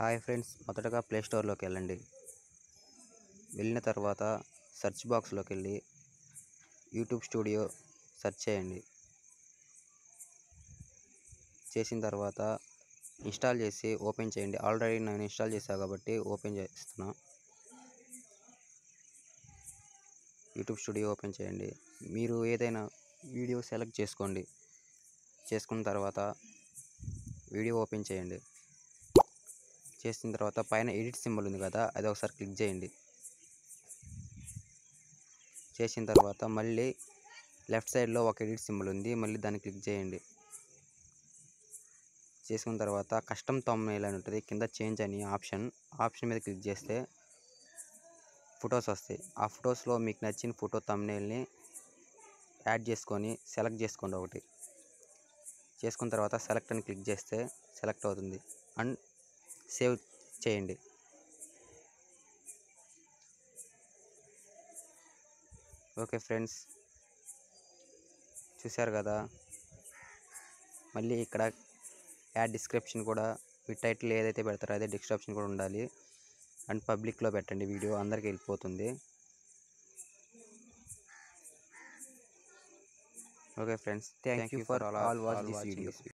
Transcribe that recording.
hi friends మొదటగా play స్టోర్లోకి వెళ్ళండి వెళ్ళిన తర్వాత సెర్చ్ బాక్స్లోకి వెళ్ళి యూట్యూబ్ స్టూడియో సెర్చ్ చేయండి చేసిన తర్వాత ఇన్స్టాల్ చేసి ఓపెన్ చేయండి ఆల్రెడీ నేను ఇన్స్టాల్ చేశాను కాబట్టి ఓపెన్ చేస్తున్నా యూట్యూబ్ స్టూడియో ఓపెన్ చేయండి మీరు ఏదైనా వీడియో సెలెక్ట్ చేసుకోండి చేసుకున్న తర్వాత వీడియో ఓపెన్ చేయండి చేసిన తర్వాత పైన ఎడిట్ సింబల్ ఉంది కదా అది ఒకసారి క్లిక్ చేయండి చేసిన తర్వాత మళ్ళీ లెఫ్ట్ సైడ్లో ఒక ఎడిట్ సింబల్ ఉంది మళ్ళీ దాన్ని క్లిక్ చేయండి చేసుకున్న తర్వాత కస్టమ్ తమ్నైల్ అని ఉంటుంది కింద చేంజ్ అని ఆప్షన్ ఆప్షన్ మీద క్లిక్ చేస్తే ఫొటోస్ వస్తాయి ఆ ఫొటోస్లో మీకు నచ్చిన ఫోటో తమ్నైల్ని యాడ్ చేసుకొని సెలెక్ట్ చేసుకోండి ఒకటి చేసుకున్న తర్వాత సెలెక్ట్ అని క్లిక్ చేస్తే సెలెక్ట్ అవుతుంది అండ్ సేవ్ చేయండి ఓకే ఫ్రెండ్స్ చూశారు కదా మళ్ళీ ఇక్కడ యాడ్ డిస్క్రిప్షన్ కూడా మీ టైటిల్ ఏదైతే పెడతారో అదే డిస్క్రిప్షన్ కూడా ఉండాలి అండ్ పబ్లిక్లో పెట్టండి వీడియో అందరికీ వెళ్ళిపోతుంది okay friends thank you for all watch this video